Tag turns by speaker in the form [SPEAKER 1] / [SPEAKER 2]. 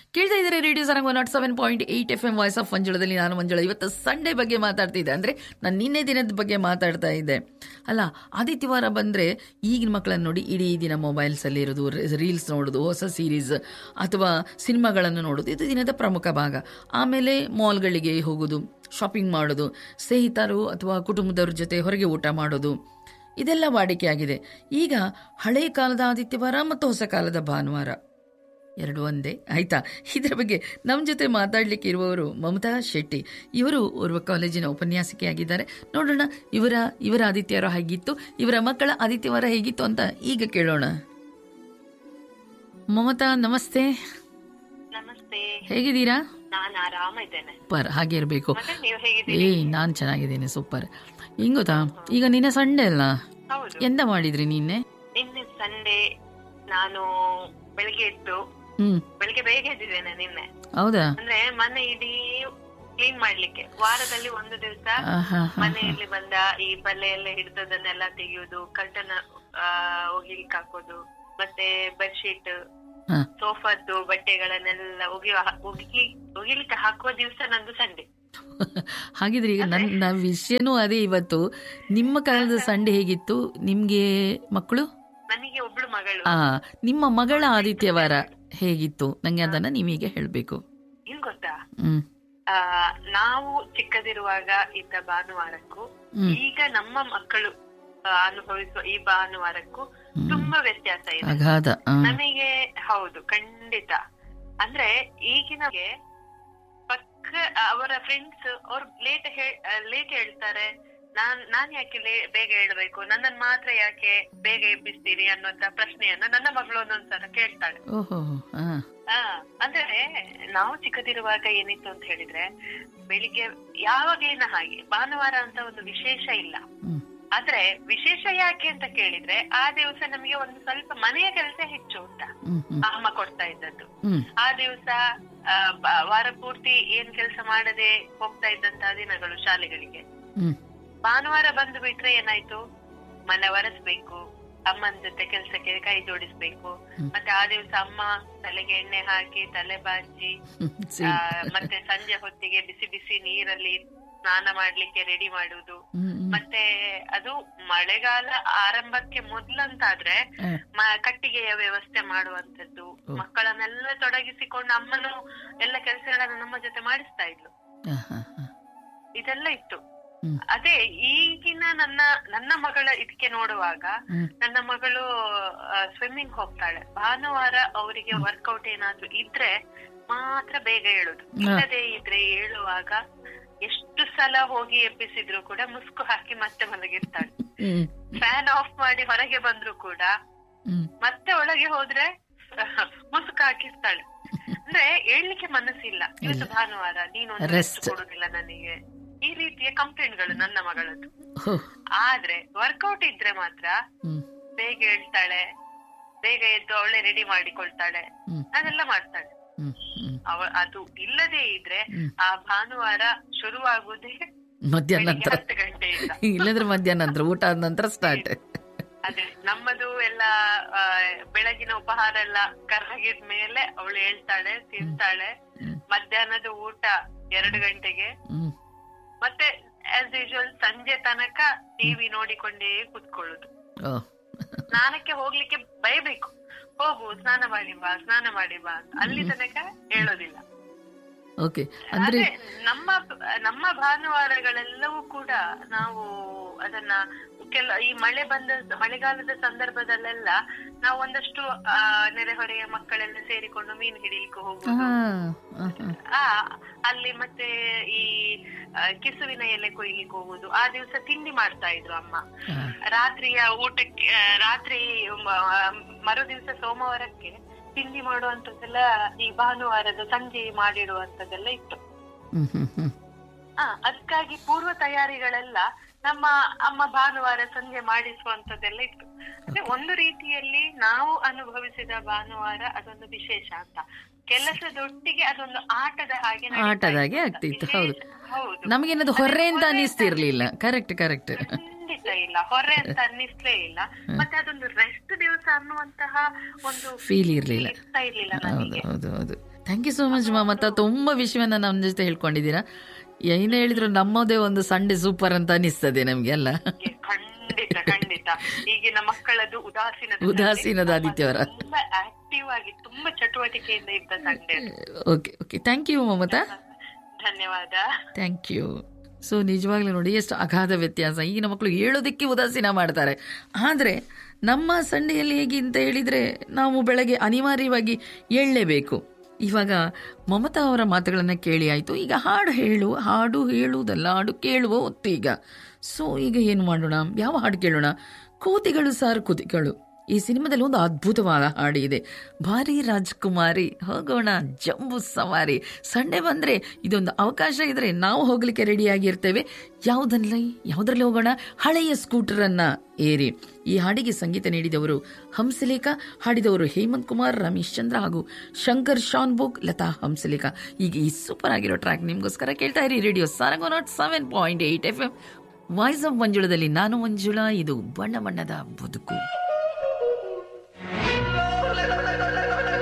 [SPEAKER 1] ಕೇಳ್ತಾ ಇದ್ದಾರೆ radio Sarang nought seven point eight F M voice of ಮಂಜುಳದಲ್ಲಿ ನಾನು ಮಂಜುಳ ಇವತ್ತು ಸಂಡೇ ಬಗ್ಗೆ ಮಾತಾಡ್ತಿದ್ದೆ ಅಂದರೆ ನಾನು ನಿನ್ನೆ ದಿನದ ಬಗ್ಗೆ ಮಾತಾಡ್ತಾ ಇದ್ದೆ ಅಲ್ಲ ಆದಿತ್ಯವಾರ ಬಂದರೆ ಈಗಿನ ಮಕ್ಕಳನ್ನು ನೋಡಿ ಇಡೀ ದಿನ ಮೊಬೈಲ್ಸಲ್ಲಿ ಇರೋದು ರೀಲ್ಸ್ ನೋಡೋದು ಹೊಸ ಸೀರೀಸ್ ಅಥವಾ ಸಿನಿಮಾಗಳನ್ನು ನೋಡೋದು ಇದು ದಿನದ ಪ್ರಮುಖ ಭಾಗ ಆಮೇಲೆ ಮಾಲ್ಗಳಿಗೆ ಹೋಗೋದು ಶಾಪಿಂಗ್ ಮಾಡೋದು ಸ್ನೇಹಿತರು ಅಥವಾ ಕುಟುಂಬದವ್ರ ಜೊತೆ ಹೊರಗೆ ಊಟ ಮಾಡೋದು ಇದೆಲ್ಲ ವಾಡಿಕೆಯಾಗಿದೆ ಈಗ ಹಳೆಯ ಕಾಲದ ಆದಿತ್ಯವಾರ ಮತ್ತು ಹೊಸ ಕಾಲದ ಭಾನುವಾರ ಎರಡು ಒಂದೇ ಆಯ್ತಾ ಇದರ ಬಗ್ಗೆ ನಮ್ಮ ಜೊತೆ ಮಾತಾಡಲಿಕ್ಕೆ ಇರುವವರು ಮಮತಾ ಶೆಟ್ಟಿ ಇವರು ಓರ್ವ ಕಾಲೇಜಿನ ಉಪನ್ಯಾಸಕಿಯಾಗಿದ್ದಾರೆ ನೋಡೋಣ ಇವರ ಇವರ ಆದಿತ್ಯವಾರ ಹೇಗಿತ್ತು ಇವರ ಮಕ್ಕಳ ಆದಿತ್ಯವಾರ ಹೇಗಿತ್ತು ಅಂತ ಈಗ ಕೇಳೋಣ ಮಮತಾ ನಮಸ್ತೆ
[SPEAKER 2] ನಮಸ್ತೆ
[SPEAKER 1] ಹೇಗಿದ್ದೀರಾ
[SPEAKER 2] ನಾನು ಆರಾಮ ಇದ್ದೇನೆ
[SPEAKER 1] ಸೂಪರ್ ಹಾಗೆ ಇರಬೇಕು
[SPEAKER 2] ಮತ್ತೆ ನೀವು ಹೇಗಿದ್ದೀರಿ
[SPEAKER 1] ಏಯ್ ನಾನು ಚೆನ್ನಾಗಿದ್ದೀನಿ ಸೂಪರ್ ಹಿಂಗ್ ಗೊತ್ತಾ ಈಗ ನಿನ್ನೆ ಸಂಡೇ ಅಲ್ಲ
[SPEAKER 2] ಹೌದು
[SPEAKER 1] ಎಂತ ಮಾಡಿದ್ರಿ ನಿನ್ನೆ
[SPEAKER 2] ನಿನ್ನೆ ಸಂಡೇ ನಾನು ಬೆಳಿಗ್ಗೆ ಎದ್ದು
[SPEAKER 1] ಹ್ಮ್
[SPEAKER 2] ಬೆಳಿಗ್ಗೆ ಬೇಗ ಎದ್ದಿದ್ದೇನೆ ನಿನ್ನೆ
[SPEAKER 1] ಹೌದಾ
[SPEAKER 2] ಅಂದ್ರೆ ಮನೆ ಇಡೀ ಕ್ಲೀನ್ ಮಾಡ್ಲಿಕ್ಕೆ ವಾರದಲ್ಲಿ ಒಂದು ದಿವಸ
[SPEAKER 1] ಆಹಾ, ಹಾ,
[SPEAKER 2] ಮನೆಯಲ್ಲಿ ಬಂದ ಈ ಬಲ್ಲೆ ಎಲ್ಲ ಹಿಡಿದದನ್ನೆಲ್ಲ ತೆಗೆಯುವುದು ಕರ್ಟನ್ ಒಗಿಲಿಕ್ಕೆ ಹಾಕೋದು ಮತ್ತೆ ಬೆಡ್ಶೀಟ್
[SPEAKER 1] ಹಾ.
[SPEAKER 2] ಸೋಫಾದ್ದು ಬಟ್ಟೆಗಳನ್ನೆಲ್ಲ ಒಗಿಯುವ ಒಗಿ ಒಗಿಲಿಕ್ಕೆ ಹಾಕುವ ದಿವಸ ನಂದು ಸಂಡೆ
[SPEAKER 1] ಹಾಗಿದ್ರೆ ಈಗ ನನ್ನ ವಿಷಯನೂ ಅದೇ ಇವತ್ತು ನಿಮ್ಮ ಕಾಲದ ಸಂಡೆ ಹೇಗಿತ್ತು ನಿಮ್ಗೆ ಮಕ್ಕಳು
[SPEAKER 2] ನನಗೆ ಒಬ್ಳು ಮಗಳು
[SPEAKER 1] ಆ ನಿಮ್ಮ ಮಗಳ ಆದಿತ್ಯವಾರ ಹೇಗಿತ್ತು ನಂಗೆ ಅದನ್ನ ನೀವೀಗ ಹೇಳ್ಬೇಕು
[SPEAKER 2] ಏನ್ ಗೊತ್ತಾ
[SPEAKER 1] ಹ್ಮ್
[SPEAKER 2] ಆ ನಾವು ಚಿಕ್ಕದಿರುವಾಗ ಇದ್ದ ಭಾನುವಾರಕ್ಕೂ
[SPEAKER 1] ಹ್ಮ್.
[SPEAKER 2] ಈಗ ನಮ್ಮ ಮಕ್ಕಳು ಆ, ಅನುಭವಿಸುವ ಈ ಭಾನುವಾರಕ್ಕೂ
[SPEAKER 1] ಹ್ಮ್.
[SPEAKER 2] ತುಂಬಾ ವ್ಯತ್ಯಾಸ ಇದೆ
[SPEAKER 1] ಅಗಾಧ ಆ,
[SPEAKER 2] ನನಗೆ ಹೌದು ಖಂಡಿತ ಅಂದ್ರೆ ಈಗಿನಗೆ ಪಕ್ಕ ಅವರ ಫ್ರೆಂಡ್ಸ್ ಅವ್ರು ಲೇಟ್ ಲೇಟ್ ಹೇಳ್ತಾರೆ ನಾನ್ ನಾನ್ ಯಾಕೆ ಲೇ- ಬೇಗ ಹೇಳ್ಬೇಕು ನನ್ನನ್ ಮಾತ್ರ ಯಾಕೆ ಬೇಗ ಎಬ್ಬಿಸ್ತೀರಿ ಅನ್ನುವಂತ ಪ್ರಶ್ನೆಯನ್ನ ನನ್ನ ಮಗಳು ಒಂದೊಂದ್ಸಲ ಕೇಳ್ತಾಳೆ
[SPEAKER 1] ಓಹೋ ಆ,
[SPEAKER 2] ಹಾ ಅಂದ್ರೆ ನಾವು ಚಿಕ್ಕದಿರುವಾಗ ಏನಿತ್ತು ಅಂತ ಹೇಳಿದ್ರೆ ಬೆಳಿಗ್ಗೆ ಯಾವಾಗ್ಲಿನ ಹಾಗೆ ಭಾನುವಾರ ಅಂತ ಒಂದು ವಿಶೇಷ ಇಲ್ಲ
[SPEAKER 1] ಹ್ಮ್
[SPEAKER 2] ಆದ್ರೆ ವಿಶೇಷ ಯಾಕೆ ಅಂತ ಕೇಳಿದ್ರೆ ಆ ದಿವಸ ನಮಗೆ ಒಂದು ಸ್ವಲ್ಪ ಮನೆಯ ಕೆಲಸ ಹೆಚ್ಚು ಅಂತ
[SPEAKER 1] ಹ್ಮ್ ಹ್ಮ್
[SPEAKER 2] ಅಮ್ಮ ಕೊಡ್ತಾ ಇದ್ದದ್ದು
[SPEAKER 1] ಹ್ಮ್
[SPEAKER 2] ಆ ದಿವಸ ವಾರ ಪೂರ್ತಿ ಏನ್ ಕೆಲಸ ಮಾಡದೆ ಹೋಗ್ತಾ ಇದ್ದಂತಹ ದಿನಗಳು ಶಾಲೆಗಳಿಗೆ
[SPEAKER 1] ಹ್ಮ್
[SPEAKER 2] ಭಾನುವಾರ ಬಂದು ಬಿಟ್ರೆ ಏನಾಯ್ತು ಮನೆ ಒರೆಸ್ಬೇಕು ಅಮ್ಮನ ಜೊತೆ ಕೆಲ್ಸಕ್ಕೆ ಕೈ ಜೋಡಿಸ್ಬೇಕು
[SPEAKER 1] ಹ್ಮ್.
[SPEAKER 2] ಮತ್ತೆ ಆ ದಿವಸ ಅಮ್ಮ ತಲೆಗೆ ಎಣ್ಣೆ ಹಾಕಿ ತಲೆ ಬಾಚಿ
[SPEAKER 1] ಹ್ಮ್,
[SPEAKER 2] ಆ,
[SPEAKER 1] ಸರಿ.
[SPEAKER 2] ಮತ್ತೆ ಸಂಜೆ ಹೊತ್ತಿಗೆ ಬಿಸಿ ಬಿಸಿ ನೀರಲ್ಲಿ ಸ್ನಾನ ಮಾಡ್ಲಿಕ್ಕೆ ರೆಡಿ ಮಾಡುದು
[SPEAKER 1] ಹ್ಮ್, ಹ್ಮ್.
[SPEAKER 2] ಮತ್ತೆ ಅದು ಮಳೆಗಾಲ ಆರಂಭಕ್ಕೆ ಮೊದ್ಲಂತಾದ್ರೆ
[SPEAKER 1] ಆ,
[SPEAKER 2] ಮ- ಕಟ್ಟಿಗೆಯ ವ್ಯವಸ್ಥೆ ಮಾಡುವಂತದ್ದು
[SPEAKER 1] ಓ.
[SPEAKER 2] ಮಕ್ಕಳನ್ನೆಲ್ಲ ತೊಡಗಿಸಿಕೊಂಡು ಅಮ್ಮನು ಎಲ್ಲ ಕೆಲಸಗಳನ್ನ ನಮ್ಮ ಜೊತೆ ಮಾಡಿಸ್ತಾ ಇದ್ಲು
[SPEAKER 1] ಆ, ಆ, ಆ.
[SPEAKER 2] ಇದೆಲ್ಲ ಇತ್ತು
[SPEAKER 1] ಹ್ಮ್.
[SPEAKER 2] ಅದೇ ಈಗಿನ ನನ್ನ ನನ್ನ ಮಗಳ ಇದಕ್ಕೆ ನೋಡುವಾಗ
[SPEAKER 1] ಹ್ಮ್.
[SPEAKER 2] ನನ್ನ ಮಗಳು ಸ್ವಿಮ್ಮಿಂಗ್ ಹೋಗ್ತಾಳೆ ಭಾನುವಾರ ಅವರಿಗೆ ವರ್ಕೌಟ್ ಏನಾದ್ರೂ ಇದ್ರೆ ಮಾತ್ರ ಬೇಗ ಹೇಳುದು ಇಲ್ಲದೆ ಇದ್ರೆ ಹೇಳುವಾಗ ಎಷ್ಟು ಸಲ ಹೋಗಿ ಎಬ್ಬಿಸಿದ್ರು ಕೂಡ ಮುಸ್ಕು ಹಾಕಿ ಮತ್ತೆ ಮಲಗಿರ್ತಾಳೆ
[SPEAKER 1] ಹ್ಮ್
[SPEAKER 2] ಫ್ಯಾನ್ ಆಫ್ ಮಾಡಿ ಹೊರಗೆ ಬಂದ್ರು ಕೂಡ
[SPEAKER 1] ಹ್ಮ್
[SPEAKER 2] ಮತ್ತೆ ಒಳಗೆ ಹೋದ್ರೆ ಮುಸುಕು ಹಾಕಿರ್ತಾಳೆ ಅಂದ್ರೆ ಹೇಳ್ಲಿಕ್ಕೆ ಮನಸ್ಸಿಲ್ಲ ಇವತ್ತು ಭಾನುವಾರ ನೀನೊಂದು
[SPEAKER 1] Rest.
[SPEAKER 2] rest ಕೊಡುದಿಲ್ಲ ನನಗೆ ಈ ರೀತಿಯ ಕಂಪ್ಲೇಂಟ್ಗಳು ನನ್ನ ಮಗಳದ್ದು
[SPEAKER 1] ಹೋ,
[SPEAKER 2] ಆದ್ರೆ ವರ್ಕೌಟ್ ಇದ್ರೆ ಮಾತ್ರ
[SPEAKER 1] ಹ್ಮ್
[SPEAKER 2] ಬೇಗ ಹೇಳ್ತಾಳೆ ಬೇಗ ಎದ್ದು ಅವಳೆ ರೆಡಿ ಮಾಡಿಕೊಳ್ತಾಳೆ
[SPEAKER 1] ಹ್ಮ್
[SPEAKER 2] ಅದೆಲ್ಲ ಮಾಡ್ತಾಳೆ
[SPEAKER 1] ಹ್ಮ್ ಹ್ಮ್
[SPEAKER 2] ಅವ ಅದು ಇಲ್ಲದೆ ಇದ್ರೆ
[SPEAKER 1] ಹ್ಮ್.
[SPEAKER 2] ಆ ಭಾನುವಾರ ಶುರುವಾಗುವುದೇ
[SPEAKER 1] ಮಧ್ಯಾಹ್ನ
[SPEAKER 2] ಬೆಳಿಗ್ಗೆ
[SPEAKER 1] ನಂತರ
[SPEAKER 2] ಹತ್ತು ಗಂಟೆಯಿಂದ
[SPEAKER 1] ಇಲ್ಲದ್ರೆ ಮಧ್ಯಾಹ್ನ ನಂತರ ಊಟ ಆದ ನಂತರ ಸ್ಟಾರ್ಟ್
[SPEAKER 2] ಅದೇ ನಮ್ಮದು ಎಲ್ಲ ಆ, ಬೆಳಗಿನ ಉಪಹಾರ ಎಲ್ಲ ಕರಗಿದ ಮೇಲೆ ಅವಳು ಹೇಳ್ತಾಳೆ ತಿಂತಾಳೆ
[SPEAKER 1] ಹ್ಮ್.
[SPEAKER 2] ಮಧ್ಯಾಹ್ನದ ಊಟ ಎರಡು ಗಂಟೆಗೆ
[SPEAKER 1] ಹ್ಮ್
[SPEAKER 2] ಮತ್ತೆ ಆಸ್ ಯೂಶುವಲ್ ಸಂಜೆ ತನಕ ಟಿವಿ ನೋಡಿಕೊಂಡೇ ಕುತ್ಕೊಳ್ಳುದು
[SPEAKER 1] ಓ
[SPEAKER 2] ಸ್ನಾನಕ್ಕೆ ಹೋಗ್ಲಿಕ್ಕೆ ಬಯಬೇಕು ಹೋಗು ಸ್ನಾನ ಮಾಡಿ ಬಾ ಸ್ನಾನ ಮಾಡಿ ಬಾ ಅಂತ ಅಲ್ಲಿ ತನಕ ಹೇಳೋದಿಲ್ಲ
[SPEAKER 1] ಓಕೆ ಅಂದ್ರೆ
[SPEAKER 2] ಅದೇ ನಮ್ಮ ನಮ್ಮ ಭಾನುವಾರಗಳೆಲ್ಲವೂ ಕೂಡ ನಾವು ಅದನ್ನ ಕೆಲ ಈ ಮಳೆ ಬಂದ ಮಳೆಗಾಲದ ಸಂದರ್ಭದಲ್ಲೆಲ್ಲ ನಾವು ಒಂದಷ್ಟು ಆ, ನೆರೆಹೊರೆಯ ಮಕ್ಕಳೆಲ್ಲ ಸೇರಿಕೊಂಡು ಮೀನು ಹಿಡಿಲಿಕ್ಕೆ ಹೋಗುದು
[SPEAKER 1] ಹಾ ಹಾ, ಹಾ.
[SPEAKER 2] ಆ ಅಲ್ಲಿ ಮತ್ತೆ ಈ ಆ, ಕಿಸುವಿನ ಎಲೆ ಕೊಯ್ಲಿಕ್ಕೆ ಹೋಗುದು ಆ ದಿವಸ ತಿಂಡಿ ಮಾಡ್ತಾ ಇದ್ರು ಅಮ್ಮ
[SPEAKER 1] ಹಾ.
[SPEAKER 2] ರಾತ್ರಿಯ ಊಟಕ್ಕೆ ಆ, ರಾತ್ರಿ ಮ- ಮರು ದಿವಸ ಸೋಮವಾರಕ್ಕೆ ತಿಂಡಿ ಮಾಡುವಂತದ್ದೆಲ್ಲ ಈ ಭಾನುವಾರದ ಸಂಜೆ ಮಾಡಿಡುವಂತದ್ದೆಲ್ಲ ಇತ್ತು
[SPEAKER 1] ಹ್ಮ್ ಹ್ಮ್ ಹ್ಮ್
[SPEAKER 2] ಆ ಅದಕ್ಕಾಗಿ ಪೂರ್ವ ತಯಾರಿಗಳೆಲ್ಲ ನಮ್ಮ ಅಮ್ಮ ಭಾನುವಾರ ಸಂಜೆ ಮಾಡಿಸುವಂತದ್ದೆಲ್ಲ ಇತ್ತು ಅಂದ್ರೆ ಒಂದು ರೀತಿಯಲ್ಲಿ ನಾವು ಅನುಭವಿಸಿದ ಭಾನುವಾರ ಅದೊಂದು ವಿಶೇಷ ಅಂತ ಕೆಲಸದೊಟ್ಟಿಗೆ ಅದೊಂದು ಆಟದ ಹಾಗೆ ನಡೀತಾ
[SPEAKER 1] ಆಟದ ಹಾಗೆ
[SPEAKER 2] ಇತ್ತು.
[SPEAKER 1] ಆಗ್ತಿತ್ತು,
[SPEAKER 2] ವಿಶೇಷ-
[SPEAKER 1] ಹೌದು.
[SPEAKER 2] ಹೌದು
[SPEAKER 1] ನಮಗೇನದು ಹೊರ್ರೆ ಅಂತ ಅನಿಸ್ತಿರ್ಲಿಲ್ಲ ಕರೆಕ್ಟ್ ಕರೆಕ್ಟ್
[SPEAKER 2] ಖಂಡಿತ ಇಲ್ಲ ಹೊರೆ ಅಂತ ಅನ್ನಿಸ್ಲೇ ಇಲ್ಲ ಮತ್ತೆ ಅದೊಂದು ರೆಸ್ಟ್ ದಿವಸ ಅನ್ನುವಂತಹ ಒಂದು
[SPEAKER 1] ಫೀಲ್ ಇರ್ಲಿಲ್ಲ
[SPEAKER 2] ಇರ್ತಾ ಇರ್ಲಿಲ್ಲ
[SPEAKER 1] ಹೌದು
[SPEAKER 2] ನನಗೆ
[SPEAKER 1] ಹೌದು ಹೌದು thank you so much Mamata ತುಂಬ ವಿಷಯವನ್ನ ನಮ್ಮ ಜೊತೆ ಹೇಳ್ಕೊಂಡಿದ್ದೀರಾ ಏನೇ ಹೇಳಿದ್ರು ನಮ್ಮದೇ ಒಂದು ಸಂಡೆ ಸೂಪರ್ ಅಂತ ಅನಿಸ್ತದೆ ನಮ್ಗೆ ಅಲ್ಲ
[SPEAKER 2] ಖಂಡಿತ ಖಂಡಿತ ಈಗಿನ ಮಕ್ಕಳದ್ದು ಉದಾಸೀನ
[SPEAKER 1] ಉದಾಸೀನದ ಆದಿತ್ಯವಾರ.
[SPEAKER 2] ತುಂಬಾ ಆಕ್ಟಿವ್ ಆಗಿ ತುಂಬಾ ಚಟುವಟಿಕೆಯಿಂದ ಇದ್ದ Sunday
[SPEAKER 1] okay okay thank you Mamata
[SPEAKER 2] ಧನ್ಯವಾದ
[SPEAKER 1] ಥ್ಯಾಂಕ್ ಯು ಸೊ ನಿಜವಾಗ್ಲೂ ನೋಡಿ ಎಷ್ಟು ಅಗಾಧ ವ್ಯತ್ಯಾಸ ಈಗಿನ ಮಕ್ಕಳು ಹೇಳೋದಕ್ಕೆ ಉದಾಸೀನ ಮಾಡ್ತಾರೆ ಆದರೆ ನಮ್ಮ ಸಂಡೆಯಲ್ಲಿ ಹೇಗೆ ಅಂತ ಹೇಳಿದರೆ ನಾವು ಬೆಳಗ್ಗೆ ಅನಿವಾರ್ಯವಾಗಿ ಹೇಳಲೇಬೇಕು ಇವಾಗ ಮಮತಾ ಅವರ ಮಾತುಗಳನ್ನು ಕೇಳಿ ಆಯಿತು ಈಗ ಹಾಡು ಹೇಳು ಹಾಡು ಹೇಳುವುದಲ್ಲ ಹಾಡು ಕೇಳುವ ಹೊತ್ತು ಈಗ ಸೊ ಈಗ ಏನು ಮಾಡೋಣ ಯಾವ ಹಾಡು ಕೇಳೋಣ ಕೋತಿಗಳು ಸಾರು ಕುತಿಗಳು ಈ ಸಿನಿಮಾದಲ್ಲಿ ಒಂದು ಅದ್ಭುತವಾದ ಹಾಡು ಇದೆ ಭಾರಿ ರಾಜ್ಕುಮಾರಿ ಹೋಗೋಣ ಜಂಬೂ ಸವಾರಿ ಸಂಡೆ ಬಂದ್ರೆ ಇದೊಂದು ಅವಕಾಶ ಇದ್ರೆ ನಾವು ಹೋಗ್ಲಿಕ್ಕೆ ರೆಡಿಯಾಗಿರ್ತೇವೆ ಯಾವುದಲ್ಲ ಯಾವುದರಲ್ಲಿ ಹೋಗೋಣ ಹಳೆಯ ಸ್ಕೂಟರನ್ನ ಏರಿ ಈ ಹಾಡಿಗೆ ಸಂಗೀತ ನೀಡಿದವರು ಹಂಸಲೇಖ ಹಾಡಿದವರು ಹೇಮಂತ್ ಕುಮಾರ್ ರಮೇಶ್ ಚಂದ್ರ ಹಾಗೂ ಶಂಕರ್ ಶಾನ್ಬೋಗ್ ಲತಾ ಹಂಸಲೇಖ ಈಗ ಈ ಸೂಪರ್ ಆಗಿರೋ ಟ್ರ್ಯಾಕ್ ನಿಮ್ಗೋಸ್ಕರ ಕೇಳ್ತಾ ಇರಿ radio Sarang nought seven point eight F M voice of ಮಂಜುಳದಲ್ಲಿ ನಾನು ಮಂಜುಳಾ ಇದು ಬಣ್ಣ ಬಣ್ಣದ ಬದುಕು